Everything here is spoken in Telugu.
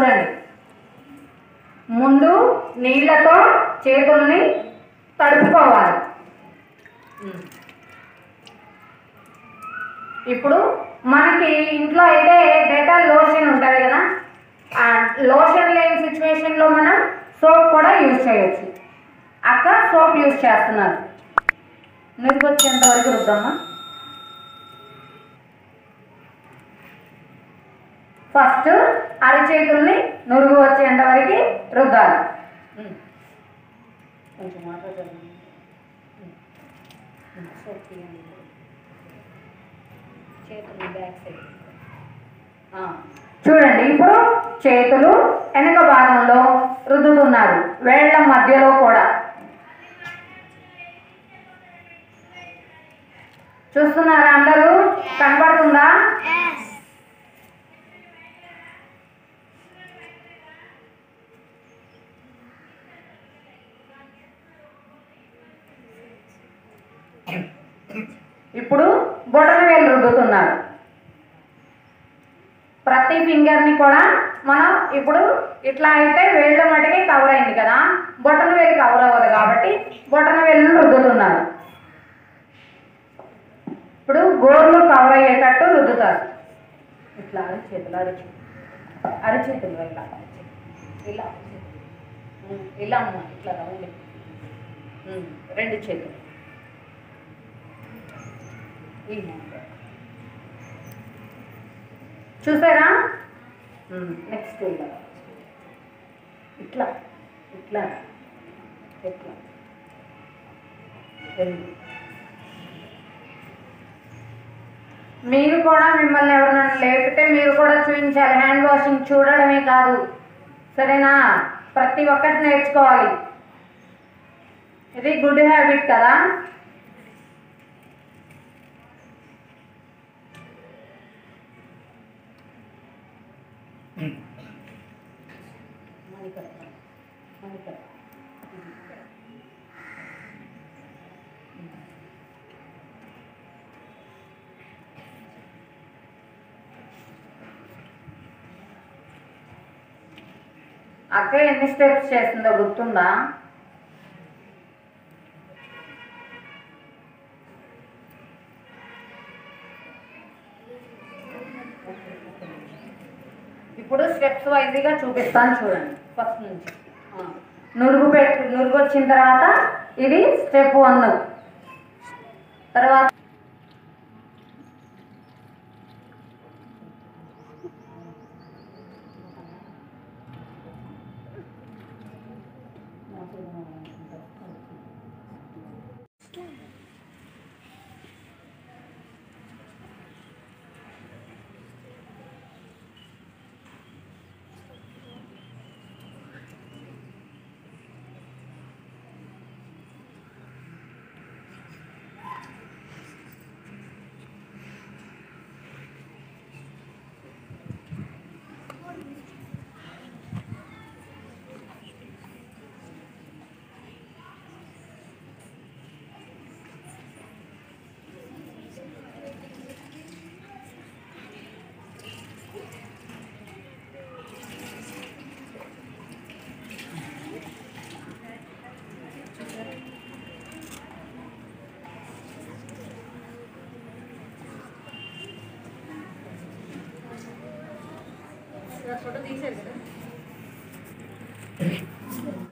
చూడండి ముందు నీళ్ళతో చేతుల్ని తడుపుకోవాలి ఇప్పుడు మనకి ఇంట్లో అయితే డెటాల్ లోషన్ ఉంటుంది కదా ఆ లోషన్ లేని సిచ్యువేషన్లో మనం సోప్ కూడా యూజ్ చేయొచ్చు అక్క సోప్ యూజ్ చేస్తున్నారు నువ్వు వచ్చేంత వరకు రుద్దమ్మా ఫస్ట్ అరచేతుల్ని నురుగు వచ్చేంత వరకు రుద్దాలి కొంచెం మాట్లాడండి సోప్ తీయండి చేతులు బ్యాక్ సైడ్ చూడండి ఇప్పుడు చేతులు వెనక భాగంలో రుద్దుతున్నారు వేళ్ల మధ్యలో కూడా చూస్తున్నారా అందరూ కనపడుతుందా ఇప్పుడు బొటన వేలు రుద్దుతున్నారు ప్రతి ఫింగర్ని కూడా మనం ఇప్పుడు ఇట్లా అయితే వేళ్ళ మటుకి కవర్ అయింది కదా బొటన వేలు కవర్ అవ్వదు కాబట్టి బొటన వేలును రుద్దుతున్నారు ఇప్పుడు గోర్లు కవర్ అయ్యేటట్టు రుద్దుతారు ఇట్లా అరిచేతులు అరిచేతులు అరిచేతులు ఇలా అరిచేతులు. ఇలా ఉమ్, ఇలా అమ్మా ఇట్లా రౌండ్ ఉమ్, రెండు చేతులు ఈ హ్యాండ్ చూసారా నెక్స్ట్ ఇలా ఇట్లా ఇట్లా ఇట్లా రెండు మీరు కూడా మిమ్మల్ని ఎవరైనా లేపితే మీరు కూడా చూపించాలి హ్యాండ్ వాషింగ్ చూడడమే కాదు సరేనా ప్రతి ఒక్కటి నేర్చుకోవాలి ఇది గుడ్ హ్యాబిట్ కదా అక్క ఎన్ని స్టెప్స్ చేస్తుందో గుర్తుందా ఇప్పుడు స్టెప్స్ వైజ్గా చూపిస్తాను చూడండి ఫస్ట్ నుంచి ఆ. నురుగు పెట్టు నురుగు వచ్చిన తర్వాత ఇది స్టెప్ వన్ తర్వాత ఫోటో తీసేది కదా